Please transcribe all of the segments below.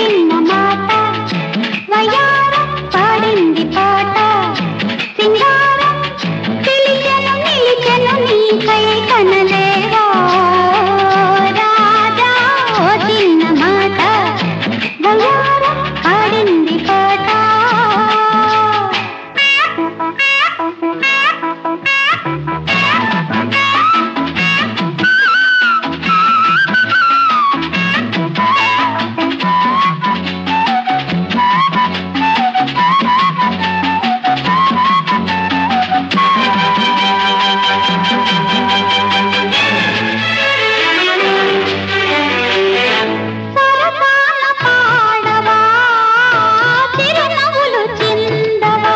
చిన్న మాట వయారం పాడింది పాట సింగారం పిలిచెను నిలిచెను నీకై కనలేవా రాజా ఓ చిన్న మాట వయారం పాడింది పాట సరసాల పాడవా చిరునవ్వులు చిందవా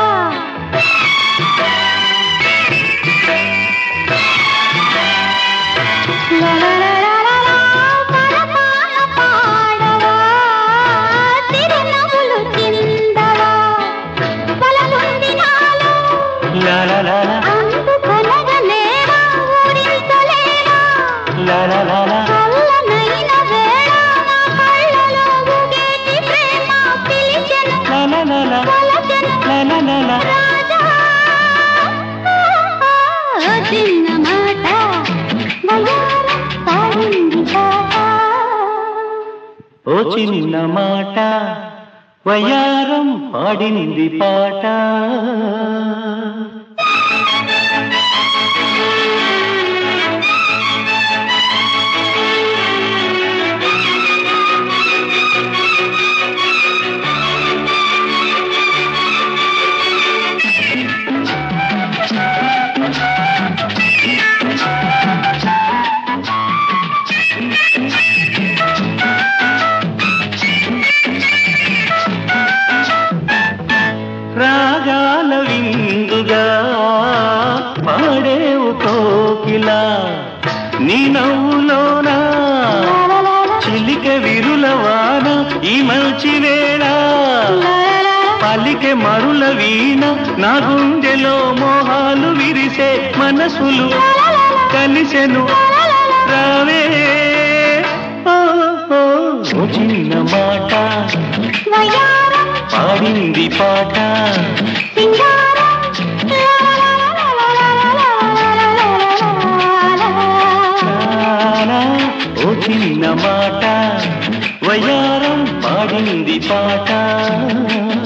లలలలలలా, సరసాల పాడవా చిరునవ్వులు చిందవా బలముంది నాలో లా లా లా లా, అందుకొనగలేవా ఊరించలేవా లా లా లా లా. చల్లనైన వేళ నా కళ్ళలో ఊగేటి ప్రేమ పిలిచెను లా లా లా లా, కొలచెను లా లా లా లా. రాజా ఆ చిన్న మాట వయారం పాడింది పాట ఓ చిన్న మాట వయారం పాడింది పాట రాగాల విందుగా పాడేవు కోకిలా నీ నవ్వులోనా చిలిక విరుల వాన ఈ మంచి వేళ పలికె మరుల వీణ నా గుండెలో మోహాలు విరిసే మనసులు కలిసెను రావే ఓ, ఓ, ఓ చిన్న మాట వయారం పాడింది పాట సింగారం నానా, ఓ చిన్న మాట వయారం పాడింది పాట